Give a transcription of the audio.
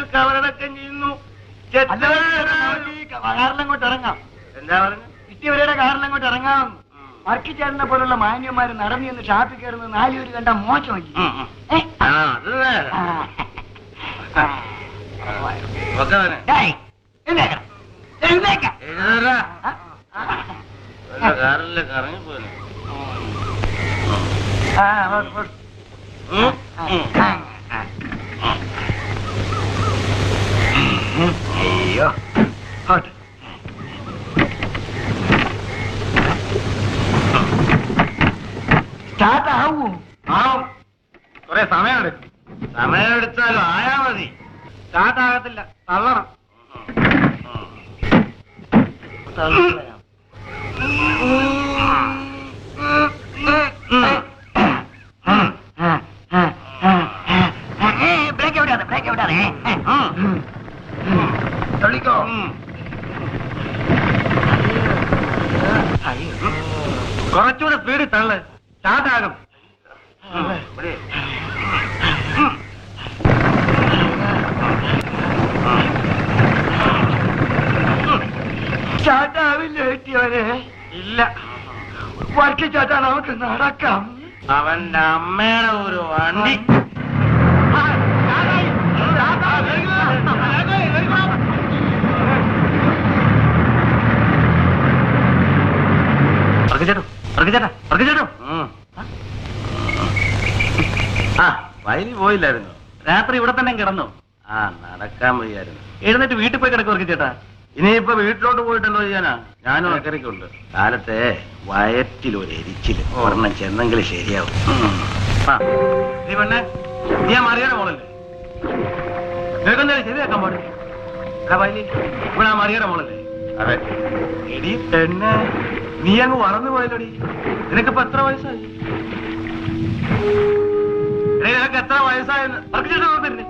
കവറടക്കം ചെയ്യുന്നു അല്ല നമുക്ക് ഈ കാറിലങ്ങോട്ട് ഇറങ്ങാം എന്താ പറഞ്ഞു ഇട്ടിവരുടെ കാറിലങ്ങോട്ട് ഇറങ്ങാം വർക്കിച്ചേട്ടനെ പോലുള്ള മാന്യന്മാര് നടന്നു ചെന്ന് ഷാപ്പിൽ കയറുന്നത് നാലുപേര് കണ്ട മോശമായി ഏ? ആ അത് നേരെ. ആ. ഒക്കെ വരെ. ഡേയ്, എഴുന്നേക്കണം. എഴുന്നേക്ക. എഴുന്നേറാ. ആ, ആ. വല്ല കാറിലൊക്കെ ഇറങ്ങിപ്പോയി ആ, പോട്ടെ, പോട്ടെ. ആ, ആ, ആ. അയ്യോ പോട്ടെ. സ്റ്റാർട്ട് ആവൂ ആവും കുറെ സമയമെടുക്കും സമയമെടുത്താലും ആയാ മതി സ്റ്റാർട്ട് ആകത്തില്ല തള്ളണം ബ്രേക്ക് എവിടെയാണ് ബ്രേക്ക് എവിടെയാണ് തള്ളിക്കോ കുറച്ചുകൂടെ സ്പീഡിൽ തള്ളു സ്റ്റാർട്ട് ആകും ഇവിടെ. സ്റ്റാർട്ട് ആവില്ല എത്തിയവരെ ഇല്ല വർക്ക് ചേട്ടാ നമുക്ക് നടക്കാം അവന്റെ അമ്മയുടെ ഒരു വണ്ടി ഉം. ആ വയലിൽ പോയില്ലായിരുന്നു രാത്രി ഇവിടെ തന്നെ കിടന്നു ആ നടക്കാൻ വയ്യായിരുന്നു എഴുന്നേറ്റ് വീട്ടിൽ പോയി കിടക്കും വർക്ക് ചേട്ടാ ഇനിയിപ്പോ വീട്ടിലോട്ട് പോയിട്ടെന്തോ ചെയ്യാനാ ഞാനും അക്കരയ്ക്കുണ്ട് കാലത്തെ വയറ്റിൽ ഒരു എരിച്ചില് ഒരെണ്ണം ചെന്നെങ്കിൽ ശരിയാവും ആ, നീ പെണ്ണെ നീ ആ മറിയുടെ മോളല്ലേ നിനക്കെന്തായാലും ശരിയാക്കാൻ പാടില്ല എടാ വയലി ഇവിടെ ആ മറിയുടെ മോളല്ലേ അതെ എടി പെണ്ണെ നീ അങ്ങ് വളർന്നു പോയല്ലോടി നിനക്കിപ്പോ എത്ര വയസ്സായി എടീ, നിനക്ക് എത്ര വയസ്സായെന്ന് പറഞ്ഞു